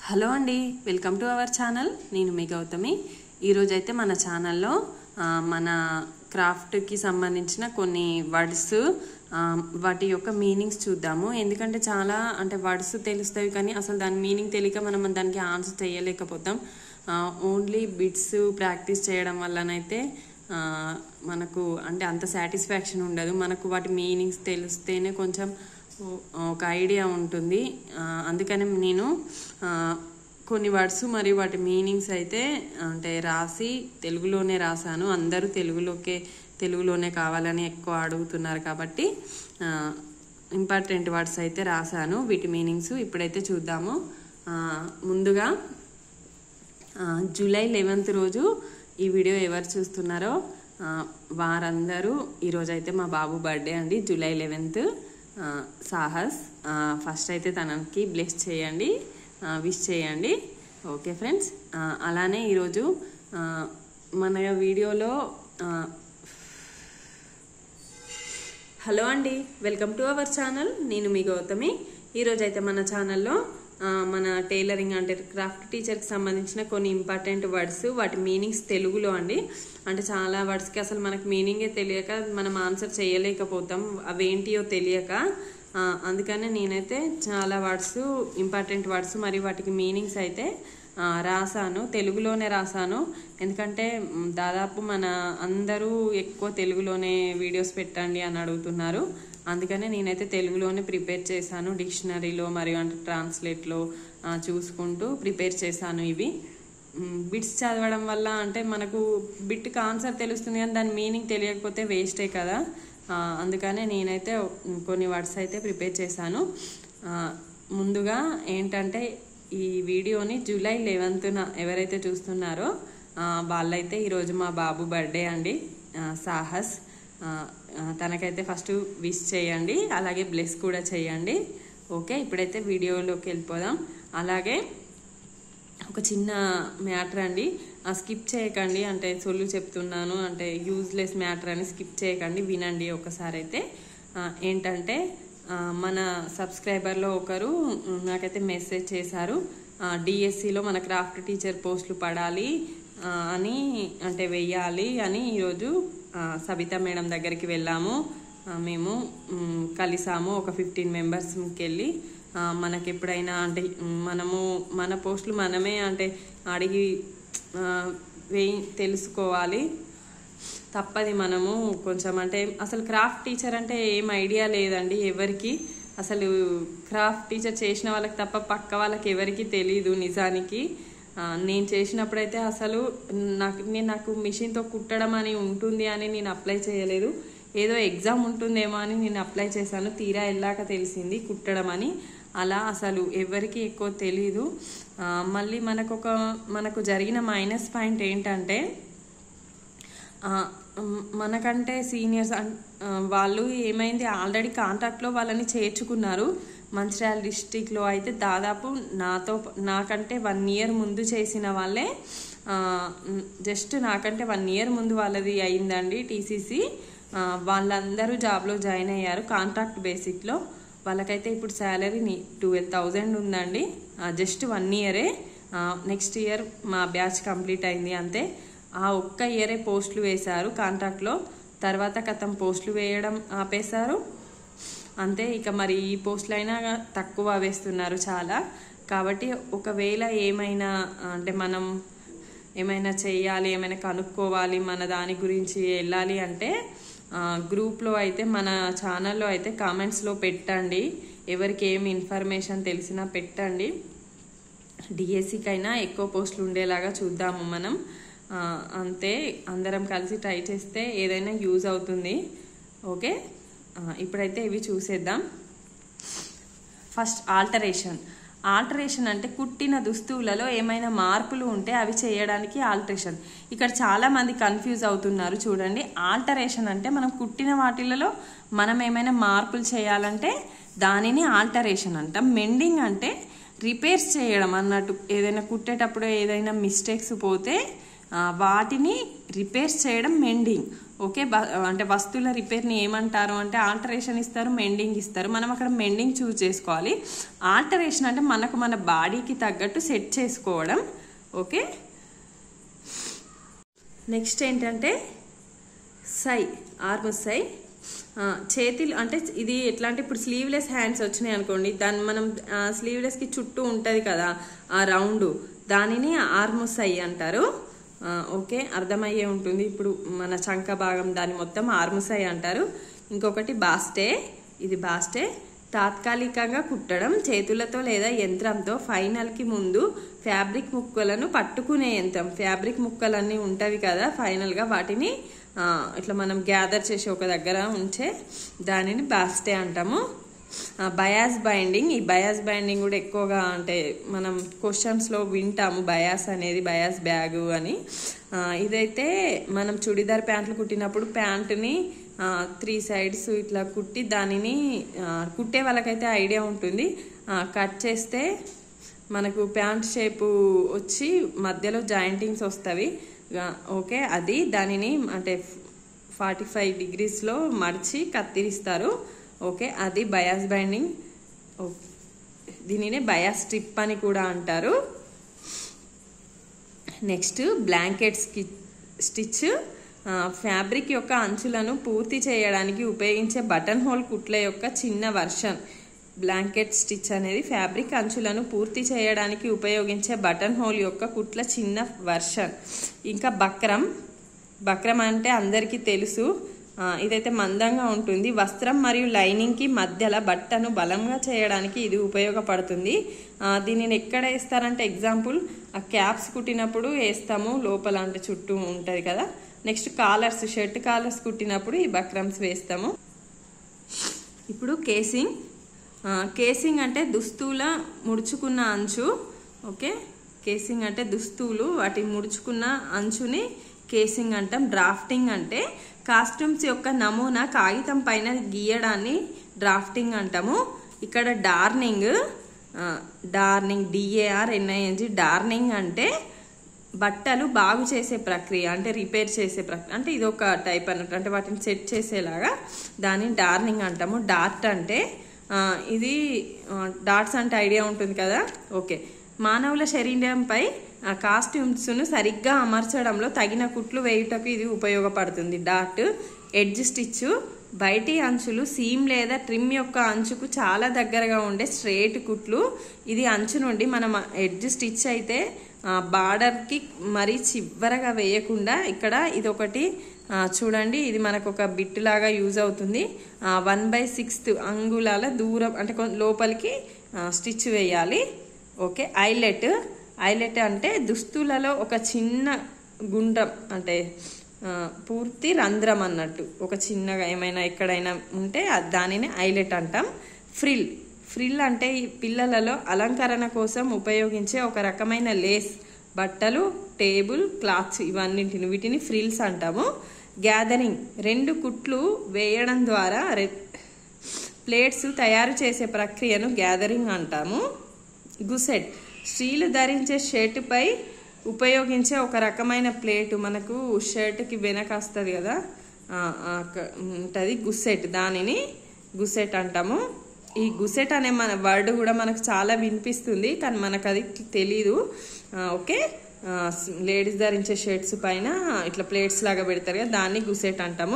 hello అండి welcome to our channel నేను మీ గౌతమి ఈరోజు అయితే మన ఛానల్లో ఆ, మన క్రాఫ్ట్కి సంబంధించిన కొన్ని వర్డ్స్ వాటి యొక్క మీనింగ్స్ చూద్దాము ఎందుకంటే చాలా అంటే వర్డ్స్ తెలుస్తాయి కానీ అసలు దాని మీనింగ్ తెలియక మనం దానికి ఆన్సర్ చేయలేకపోతాం ఓన్లీ బిట్స్ ప్రాక్టీస్ చేయడం వల్లనైతే ఆ, మనకు అంటే అంత సాటిస్ఫాక్షన్ ఉండదు మనకు వాటి మీనింగ్స్ తెలిస్తేనే కొంచెం ఓ- ఒక ఐడియా ఉంటుంది ఆ, అందుకని నేను ఆ, కొన్ని వర్డ్స్ మరియు వాటి మీనింగ్స్ అయితే అంటే రాసి తెలుగులోనే రాశాను అందరూ తెలుగులోకే తెలుగులోనే కావాలని ఎక్కువ అడుగుతున్నారు కాబట్టి ఇంపార్టెంట్ వర్డ్స్ అయితే రాశాను వీటి మీనింగ్స్ ఇప్పుడైతే చూద్దాము ఆ, ముందుగా ఆ, జూలై లెవెన్త్ రోజు ఈ వీడియో ఎవరు చూస్తున్నారో ఆ, వారందరూ ఈరోజు అయితే మా బాబు బర్త్డే అండి జూలై లెవెన్త్ సాహస్ ఆ, ఫస్ట్ అయితే తనకి బ్లెస్ చేయండి ఆ, విష్ చేయండి ఓకే ఫ్రెండ్స్ ఆ, అలానే ఈరోజు ఆ, మన వీడియోలో ఆ, హలో అండి వెల్కమ్ టు అవర్ ఛానల్ నేను మీ గౌతమి ఈరోజు అయితే మన ఛానల్లో ఆ, మన టైలరింగ్ అంటే క్రాఫ్ట్ టీచర్కి సంబంధించిన కొన్ని ఇంపార్టెంట్ వర్డ్స్ వాటి మీనింగ్స్ తెలుగులో అండి అంటే చాలా వర్డ్స్కి అసలు మనకు మీనింగే తెలియక మనం ఆన్సర్ చేయలేకపోతాం అవేంటియో తెలియక ఆ, అందుకనే నేనైతే చాలా వర్డ్స్ ఇంపార్టెంట్ వర్డ్స్ మరియు వాటికి మీనింగ్స్ అయితే ఆ, రాశాను తెలుగులోనే రాశాను ఎందుకంటే మ్, దాదాపు మన అందరూ ఎక్కువ తెలుగులోనే వీడియోస్ పెట్టండి అని అడుగుతున్నారు అందుకనే నేనైతే తెలుగులోనే ప్రిపేర్ చేశాను డిక్షనరీలో మరియు అంటే ట్రాన్స్లేట్లో ఆ, చూసుకుంటూ ప్రిపేర్ చేశాను ఇవి బిట్స్ చదవడం వల్ల అంటే మనకు బిట్కి ఆన్సర్ తెలుస్తుంది కానీ దాని మీనింగ్ తెలియకపోతే వేస్టే కదా ఆ, అందుకనే నేనైతే కొన్ని వర్డ్స్ అయితే ప్రిపేర్ చేశాను ఆ, ముందుగా ఏంటంటే ఈ వీడియోని జూలై లెవెన్త్న ఎవరైతే చూస్తున్నారో ఆ, వాళ్ళైతే ఈరోజు మా బాబు బర్త్డే అండి ఆ, సాహస్ ఆ, ఆ, తనకైతే ఫస్ట్ విష్ చేయండి అలాగే బ్లెస్ కూడా చేయండి ఓకే ఇప్పుడైతే వీడియోలోకి వెళ్ళిపోదాం అలాగే ఒక చిన్న మ్యాటర్ అండి ఆ స్కిప్ చేయకండి అంటే సొల్లు చెప్తున్నాను అంటే యూజ్లెస్ మ్యాటర్ అని స్కిప్ చేయకండి వినండి ఒకసారి అయితే ఆ, ఏంటంటే ఆ, మన సబ్స్క్రైబర్లో ఒకరు ఉమ్, నాకైతే మెసేజ్ చేశారు డిఎస్సిలో మన క్రాఫ్ట్ టీచర్ పోస్టులు పడాలి ఆ, అని అంటే వెయ్యాలి అని ఈరోజు ఆ, సబితా మేడం దగ్గరికి వెళ్ళాము ఆ, మేము మ్, కలిసాము ఒక ఫిఫ్టీన్ మెంబర్స్కి వెళ్ళి ఆ, మనకి ఎప్పుడైనా అంటే మ్, మనము మన పోస్టులు మనమే అంటే అడిగి ఆ, వేయి తెలుసుకోవాలి తప్పది మనము కొంచెం అంటే అసలు క్రాఫ్ట్ టీచర్ అంటే ఏం ఐడియా లేదండి ఎవరికి అసలు క్రాఫ్ట్ టీచర్ చేసిన వాళ్ళకి తప్ప పక్క వాళ్ళకి ఎవరికి తెలీదు నిజానికి ఆ, నేను చేసినప్పుడైతే అసలు నాకు నేను నాకు మిషన్తో కుట్టడం అని ఉంటుంది అని నేను అప్లై చేయలేదు ఏదో ఎగ్జామ్ ఉంటుందేమో అని నేను అప్లై చేశాను తీరా వెళ్ళాక తెలిసింది కుట్టడం అని అలా అసలు ఎవరికి ఎక్కువ తెలీదు ఆ, మళ్ళీ మనకు ఒక మనకు జరిగిన మైనస్ పాయింట్ ఏంటంటే ఆ, మ్, మనకంటే సీనియర్స్ అన్- ఆ, వాళ్ళు ఏమైంది ఆల్రెడీ కాంట్రాక్ట్లో వాళ్ళని చేర్చుకున్నారు మంచిర్యాల డిస్టిక్లో అయితే దాదాపు నాతో ప- నాకంటే వన్ ఇయర్ ముందు చేసిన వాళ్ళే జస్ట్ నాకంటే వన్ ఇయర్ ముందు వాళ్ళది అయిందండి టీసీసీ వాళ్ళందరూ జాబ్లో జాయిన్ అయ్యారు కాంట్రాక్ట్ బేసిక్లో వాళ్ళకైతే ఇప్పుడు శాలరీ ట్వెల్వ్ థౌజండ్ ఉందండి జస్ట్ వన్ ఇయరే నెక్స్ట్ ఇయర్ మా బ్యాచ్ కంప్లీట్ అయింది అంతే ఆ ఒక్క ఇయరే పోస్టులు వేశారు కాంట్రాక్ట్లో తర్వాత కథం పోస్టులు వేయడం ఆపేశారు అంతే ఇక మరి ఈ పోస్టులు అయినా తక్కువ వేస్తున్నారు చాలా కాబట్టి ఒకవేళ ఏమైనా అంటే మనం ఏమైనా చేయాలి ఏమైనా కనుక్కోవాలి మన దాని గురించి వెళ్ళాలి అంటే ఆ, గ్రూప్లో అయితే మన ఛానల్లో అయితే కామెంట్స్లో పెట్టండి ఎవరికి ఏమి ఇన్ఫర్మేషన్ తెలిసినా పెట్టండి డిఎస్సికైనా ఎక్కువ పోస్టులు ఉండేలాగా చూద్దాము మనం ఆ, అంతే అందరం కలిసి ట్రై చేస్తే ఏదైనా యూజ్ అవుతుంది ఓకే ఆ, ఇప్పుడైతే ఇవి చూసేద్దాం ఫస్ట్ ఆల్టరేషన్ ఆల్టరేషన్ అంటే కుట్టిన దుస్తువులలో ఏమైనా మార్పులు ఉంటే అవి చేయడానికి ఆల్టరేషన్ ఇక్కడ చాలా మంది కన్ఫ్యూజ్ అవుతున్నారు చూడండి ఆల్టరేషన్ అంటే మనం కుట్టిన వాటిలలో మనం ఏమైనా మార్పులు చేయాలంటే దానిని ఆల్టరేషన్ అంటాం మెండింగ్ అంటే రిపేర్స్ చేయడం అన్నట్టు ఏదైనా కుట్టేటప్పుడు ఏదైనా మిస్టేక్స్ పోతే ఆ, వాటిని రిపేర్స్ చేయడం మెండింగ్ ఓకే బ- అంటే వస్తువుల రిపేర్ని ఏమంటారు అంటే ఆల్టరేషన్ ఇస్తారు మెండింగ్ ఇస్తారు మనం అక్కడ మెండింగ్ చూస్ చేసుకోవాలి ఆల్టరేషన్ అంటే మనకు మన బాడీకి తగ్గట్టు సెట్ చేసుకోవడం ఓకే నెక్స్ట్ ఏంటంటే సై ఆర్మ్ సై ఆ, చేతిలు అంటే ఇది ఎట్లా అంటే ఇప్పుడు స్లీవ్లెస్ హ్యాండ్స్ వచ్చినాయి అనుకోండి దాన్ని మనం స్లీవ్లెస్కి చుట్టూ ఉంటుంది కదా ఆ రౌండ్ దానిని ఆర్మ్ సై అంటారు ఆ, ఓకే అర్థమయ్యే ఉంటుంది ఇప్పుడు మన చంక భాగం దాని మొత్తం ఆర్మ్ సై అంటారు ఇంకొకటి బాస్టే ఇది బాస్టే తాత్కాలికంగా కుట్టడం చేతులతో లేదా యంత్రంతో ఫైనల్కి ముందు ఫ్యాబ్రిక్ ముక్కలను పట్టుకునే యంత్రం ఫ్యాబ్రిక్ ముక్కలన్నీ ఉంటవి కదా ఫైనల్గా వాటిని ఆ, ఇట్లా మనం గ్యాదర్ చేసి ఒక దగ్గర ఉంచే దానిని బాస్టే అంటాము ఆ, బయాస్ బైండింగ్ ఈ బయాస్ బైండింగ్ కూడా ఎక్కువగా అంటే మనం క్వశ్చన్స్లో వింటాము బయాస్ అనేది బయాస్ బ్యాగు అని ఆ, ఇదైతే మనం చుడిదార్ ప్యాంట్లు కుట్టినప్పుడు ప్యాంటుని త్రీ సైడ్స్ ఇట్లా కుట్టి దానిని ఆ, కుట్టే వాళ్ళకైతే ఐడియా ఉంటుంది ఆ, కట్ చేస్తే మనకు ప్యాంట్ షేపు వచ్చి మధ్యలో జాయింటింగ్స్ వస్తవి ఆ, ఓకే అది దానిని అంటే ఫార్టీ ఫైవ్ డిగ్రీస్లో మడిచి కత్తిరిస్తారు ఓకే అది బయాస్ బైండింగ్ ఓ- దీనినే బయాస్ స్ట్రిప్ అని కూడా అంటారు నెక్స్ట్ బ్లాంకెట్ స్టిచ్ ఫ్యాబ్రిక్ యొక్క అంచులను పూర్తి చేయడానికి ఉపయోగించే బటన్ హోల్ కుట్ల యొక్క చిన్న వర్షన్ బ్లాంకెట్ స్టిచ్ అనేది ఫ్యాబ్రిక్ అంచులను పూర్తి చేయడానికి ఉపయోగించే బటన్ హోల్ యొక్క కుట్ల చిన్న వర్షన్ ఇంకా బక్రం బక్రం అంటే అందరికీ తెలుసు ఆ, ఇదైతే మందంగా ఉంటుంది వస్త్రం మరియు లైనింగ్కి మధ్యలో బట్టను బలంగా చేయడానికి ఇది ఉపయోగపడుతుంది ఆ, దీనిని ఎక్కడ వేస్తారంటే ఎగ్జాంపుల్ ఆ క్యాప్స్ కుట్టినప్పుడు వేస్తాము లోపల అంటే చుట్టూ ఉంటుంది కదా నెక్స్ట్ కాలర్స్ షర్ట్ కాలర్స్ కుట్టినప్పుడు ఈ బక్రమ్స్ వేస్తాము ఇప్పుడు కేసింగ్ ఆ, కేసింగ్ అంటే దుస్తుల ముడుచుకున్న అంచు ఓకే కేసింగ్ అంటే దుస్తులు వాటి ముడుచుకున్న అంచుని కేసింగ్ అంటాం డ్రాఫ్టింగ్ అంటే కాస్ట్యూమ్స్ యొక్క నమూనా కాగితం పైన గీయడాన్ని డ్రాఫ్టింగ్ అంటాము ఇక్కడ డార్నింగ్ ఆ, డార్నింగ్ డిఏఆర్ ఎన్ఐఎన్జి డార్నింగ్ అంటే బట్టలు బాగు చేసే ప్రక్రియ అంటే రిపేర్ చేసే ప్రక్రియ అంటే ఇది ఒక టైప్ అన్నట్టు అంటే వాటిని సెట్ చేసేలాగా దాన్ని డార్నింగ్ అంటాము డార్ట్ అంటే ఆ, ఇది ఆ, డాట్స్ అంటే ఐడియా ఉంటుంది కదా ఓకే మానవుల శరీరంపై ఆ కాస్ట్యూమ్స్ను సరిగ్గా అమర్చడంలో తగిన కుట్లు వేయుటకు ఇది ఉపయోగపడుతుంది డాట్ ఎడ్జ్ స్టిచ్ బయటి అంచులు సీమ్ లేదా ట్రిమ్ యొక్క అంచుకు చాలా దగ్గరగా ఉండే స్ట్రేట్ కుట్లు ఇది అంచు నుండి మనం ఎడ్జ్ స్టిచ్ అయితే ఆ, బార్డర్కి మరీ చివరగా వేయకుండా ఇక్కడ ఇది ఒకటి ఆ, చూడండి ఇది మనకు ఒక బిట్ లాగా యూజ్ అవుతుంది వన్ బై సిక్స్త్ అంగుళాల దూరం అంటే కొం- లోపలికి ఆ, స్టిచ్ వేయాలి ఓకే ఐలెట్ ఐలెట్ అంటే దుస్తులలో ఒక చిన్న గుండ్రం అంటే ఆ, పూర్తి రంధ్రం అన్నట్టు ఒక చిన్నగా ఏమైనా ఎక్కడైనా ఉంటే అది దానిని ఐలెట్ అంటాం ఫ్రిల్ ఫ్రిల్ అంటే ఈ పిల్లలలో అలంకరణ కోసం ఉపయోగించే ఒక రకమైన లేస్ బట్టలు టేబుల్ క్లాత్స్ ఇవన్నింటిని వీటిని ఫ్రిల్స్ అంటాము గ్యాదరింగ్ రెండు కుట్లు వేయడం ద్వారా రె ప్లేట్స్ తయారు చేసే ప్రక్రియను గ్యాదరింగ్ అంటాము గుసెట్ స్త్రీలు ధరించే షర్టుపై ఉపయోగించే ఒక రకమైన ప్లేటు మనకు షర్ట్కి వెనక వస్తుంది కదా ఉంటుంది గుసెట్ దానిని గుసెట్ అంటాము ఈ గుసెట్ అనే మన వర్డ్ కూడా మనకు చాలా వినిపిస్తుంది కానీ మనకు అది తెలీదు ఆ, ఓకే లేడీస్ ధరించే షర్ట్స్ పైన ఇట్లా ప్లేట్స్ లాగా పెడతారు కదా దాన్ని గుసెట్ అంటాము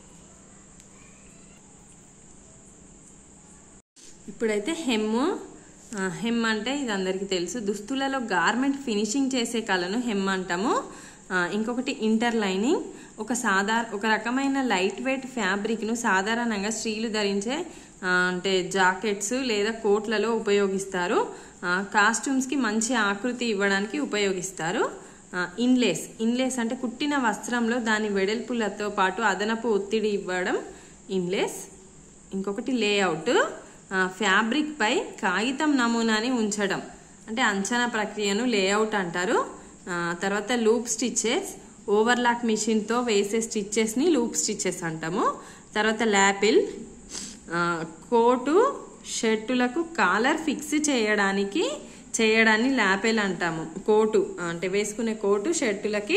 ఇప్పుడైతే హెమ్ ఆ, హెమ్ అంటే ఇది అందరికీ తెలుసు దుస్తులలో గార్మెంట్ ఫినిషింగ్ చేసే కళను హెమ్ అంటాము ఆ, ఇంకొకటి ఇంటర్ లైనింగ్ ఒక సాధార ఒక రకమైన లైట్ వెయిట్ ఫ్యాబ్రిక్ను సాధారణంగా స్త్రీలు ధరించే ఆ, అంటే జాకెట్స్ లేదా కోట్లలో ఉపయోగిస్తారు ఆ, కాస్ట్యూమ్స్కి మంచి ఆకృతి ఇవ్వడానికి ఉపయోగిస్తారు ఆ, ఇన్లేస్ ఇన్లేస్ అంటే కుట్టిన వస్త్రంలో దాని వెడల్పులతో పాటు అదనపు ఒత్తిడి ఇవ్వడం ఇన్లేస్ ఇంకొకటి లేఅవుట్ ఫ్యాబ్రిక్ పై కాగితం నమూనాని ఉంచడం అంటే అంచనా ప్రక్రియను లేఅవుట్ అంటారు ఆ, తర్వాత లూప్ స్టిచ్చెస్ ఓవర్లాక్ మిషన్తో వేసే స్టిచ్చెస్ని లూప్ స్టిచ్చెస్ అంటాము తర్వాత ల్యాపిల్ ఆ, కోటు షర్టులకు కాలర్ ఫిక్స్ చేయడానికి చేయడాన్ని ల్యాపెల్ అంటాము కోటు అంటే వేసుకునే కోటు షర్టులకి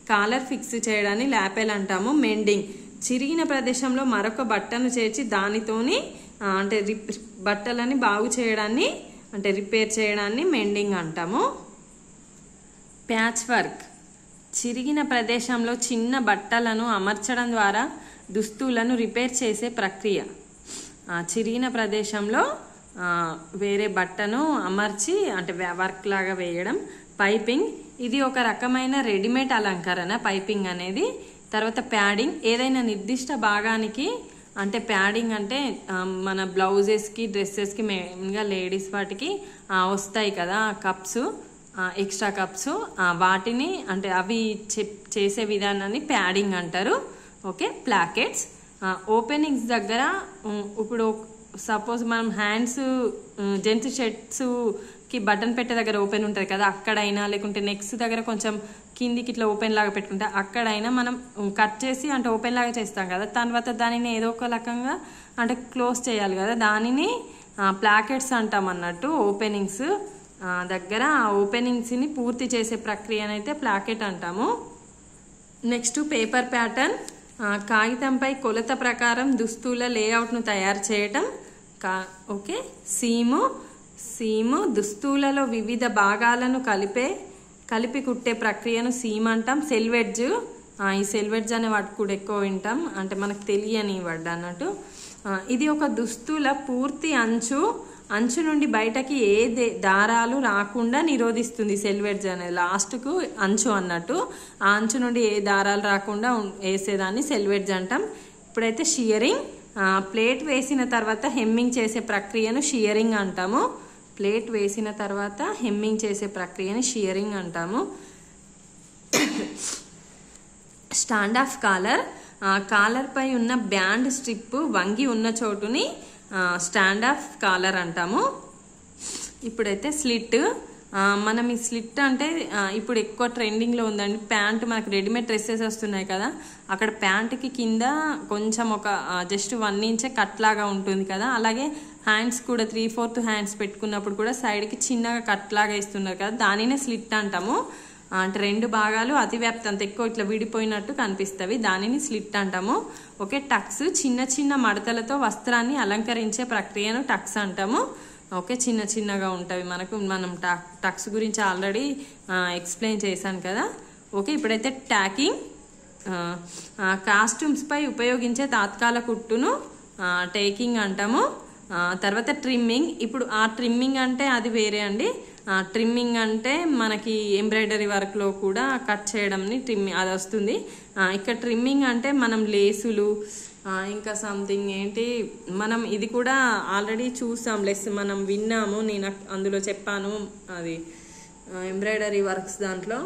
కాలర్ ఫిక్స్ చేయడాన్ని ల్యాపెల్ అంటాము మెండింగ్ చిరిగిన ప్రదేశంలో మరొక బట్టను చేర్చి దానితోని ఆ, అంటే రిప్ బట్టలని బాగు చేయడాన్ని అంటే రిపేర్ చేయడాన్ని మెండింగ్ అంటాము ప్యాచ్ వర్క్ చిరిగిన ప్రదేశంలో చిన్న బట్టలను అమర్చడం ద్వారా దుస్తులను రిపేర్ చేసే ప్రక్రియ ఆ, చిరిగిన ప్రదేశంలో ఆ, వేరే బట్టను అమర్చి అంటే వే- వర్క్ లాగా వేయడం పైపింగ్ ఇది ఒక రకమైన రెడీమేడ్ అలంకరణ పైపింగ్ అనేది తర్వాత ప్యాడింగ్ ఏదైనా నిర్దిష్ట భాగానికి అంటే ప్యాడింగ్ అంటే ఆ, మన బ్లౌజెస్కి డ్రెస్సెస్కి మెయిన్గా లేడీస్ వాటికి ఆ, వస్తాయి కదా కప్స్ ఎక్స్ట్రా కప్స్ వాటిని అంటే అవి చెప్- చేసే విధానాన్ని ప్యాడింగ్ అంటారు ఓకే ప్లాకెట్స్ ఓపెనింగ్స్ దగ్గర ఉమ్, ఇప్పుడు సపోజ్ మనం హ్యాండ్స్ జెంట్స్ షర్ట్స్కి బటన్ పెట్టే దగ్గర ఓపెన్ ఉంటుంది కదా అక్కడైనా లేకుంటే నెక్స్ దగ్గర కొంచెం కిందికి ఇట్లా ఓపెన్ లాగా పెట్టుకుంటే అక్కడైనా మనం కట్ చేసి అంటే ఓపెన్ లాగా చేస్తాం కదా తర్వాత దానిని ఏదో ఒక రకంగా అంటే క్లోజ్ చేయాలి కదా దానిని ప్లాకెట్స్ అంటాం అన్నట్టు ఓపెనింగ్స్ దగ్గర ఆ ఓపెనింగ్స్ని పూర్తి చేసే ప్రక్రియనైతే ప్లాకెట్ అంటాము నెక్స్ట్ పేపర్ ప్యాటర్న్ కాగితంపై కొలత ప్రకారం దుస్తుల లేఅవుట్ను తయారు చేయటం కా ఓకే సీము సీము దుస్తులలో వివిధ భాగాలను కలిపే కలిపి కుట్టే ప్రక్రియను సీమ్ అంటాం సెల్వెడ్జ్ ఆ, ఈ సెల్వెడ్జ్ అనే వాటి కూడా ఎక్కువ వింటాం అంటే మనకు తెలియని వర్డ్ అన్నట్టు ఆ, ఇది ఒక దుస్తుల పూర్తి అంచు అంచు నుండి బయటకి ఏ దే- దారాలు రాకుండా నిరోధిస్తుంది సెల్వెడ్జ్ అనేది లాస్ట్కు అంచు అన్నట్టు ఆ అంచు నుండి ఏ దారాలు రాకుండా ఉం- వేసేదాన్ని సెల్వెడ్జ్ అంటాం ఇప్పుడైతే షియరింగ్ ప్లేట్ వేసిన తర్వాత హెమ్మింగ్ చేసే ప్రక్రియను షియరింగ్ అంటాము ప్లేట్ వేసిన తర్వాత హెమ్మింగ్ చేసే ప్రక్రియని షియరింగ్ అంటాము స్టాండ్ ఆఫ్ కాలర్ కాలర్ పై ఉన్న బ్యాండ్ స్ట్రిప్ వంగి ఉన్న చోటుని స్టాండ్ ఆఫ్ కాలర్ అంటాము ఇప్పుడైతే స్లిట్ ఆ, మనం ఈ స్లిట్ అంటే ఆ, ఇప్పుడు ఎక్కువ ట్రెండింగ్లో ఉందండి ప్యాంట్ మనకు రెడీమేడ్ డ్రెస్సెస్ వస్తున్నాయి కదా అక్కడ ప్యాంట్కి కింద కొంచెం ఒక జస్ట్ వన్ ఇంచే కట్ లాగా ఉంటుంది కదా అలాగే హ్యాండ్స్ కూడా త్రీ ఫోర్త్ హ్యాండ్స్ పెట్టుకున్నప్పుడు కూడా సైడ్కి చిన్నగా కట్ లాగా ఇస్తున్నారు కదా దానినే స్లిట్ అంటాము ఆ, అంటే రెండు భాగాలు అతివ్యాప్తి అంత ఎక్కువ ఇట్లా విడిపోయినట్టు కనిపిస్తవి దానిని స్లిట్ అంటాము ఓకే టక్స్ చిన్న చిన్న మడతలతో వస్త్రాన్ని అలంకరించే ప్రక్రియను టక్స్ అంటాము ఓకే చిన్న చిన్నగా ఉంటవి మనకు మనం టక్ టక్స్ గురించి ఆల్రెడీ ఎక్స్ప్లెయిన్ చేశాను కదా ఓకే ఇప్పుడైతే ట్యాకింగ్ కాస్ట్యూమ్స్పై ఉపయోగించే తాత్కాల కుట్టును టేకింగ్ అంటాము ఆ, తర్వాత ట్రిమ్మింగ్ ఇప్పుడు ఆ ట్రిమ్మింగ్ అంటే అది వేరే అండి ఆ, ట్రిమ్మింగ్ అంటే మనకి ఎంబ్రాయిడరీ వర్క్లో కూడా కట్ చేయడంని ట్రిమ్మింగ్ అది వస్తుంది ఆ, ఇక్కడ ట్రిమ్మింగ్ అంటే మనం లేసులు ఆ, ఇంకా సంథింగ్ ఏంటి మనం ఇది కూడా ఆల్రెడీ చూసాం లెస్ మనం విన్నాము నేను అక్- అందులో చెప్పాను అది ఎంబ్రాయిడరీ వర్క్స్ దాంట్లో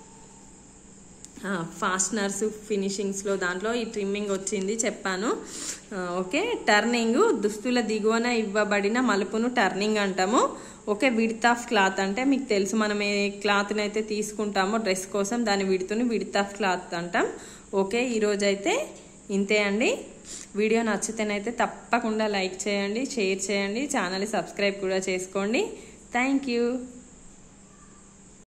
ఫాస్ట్నర్స్ ఫినిషింగ్స్లో దాంట్లో ఈ ట్రిమ్మింగ్ వచ్చింది చెప్పాను ఆ, ఓకే టర్నింగ్ దుస్తుల దిగువన ఇవ్వబడిన మలుపును టర్నింగ్ అంటాము ఓకే విడ్త్ ఆఫ్ క్లాత్ అంటే మీకు తెలుసు మనం ఏ క్లాత్ని అయితే తీసుకుంటామో డ్రెస్ కోసం దాని విడుతుని విడ్త్ ఆఫ్ క్లాత్ అంటాం ఓకే ఈరోజు అయితే ఇంతే అండి వీడియో నచ్చితేనైతే తప్పకుండా లైక్ చేయండి షేర్ చేయండి ఛానల్ సబ్స్క్రైబ్ కూడా చేసుకోండి థ్యాంక్ యూ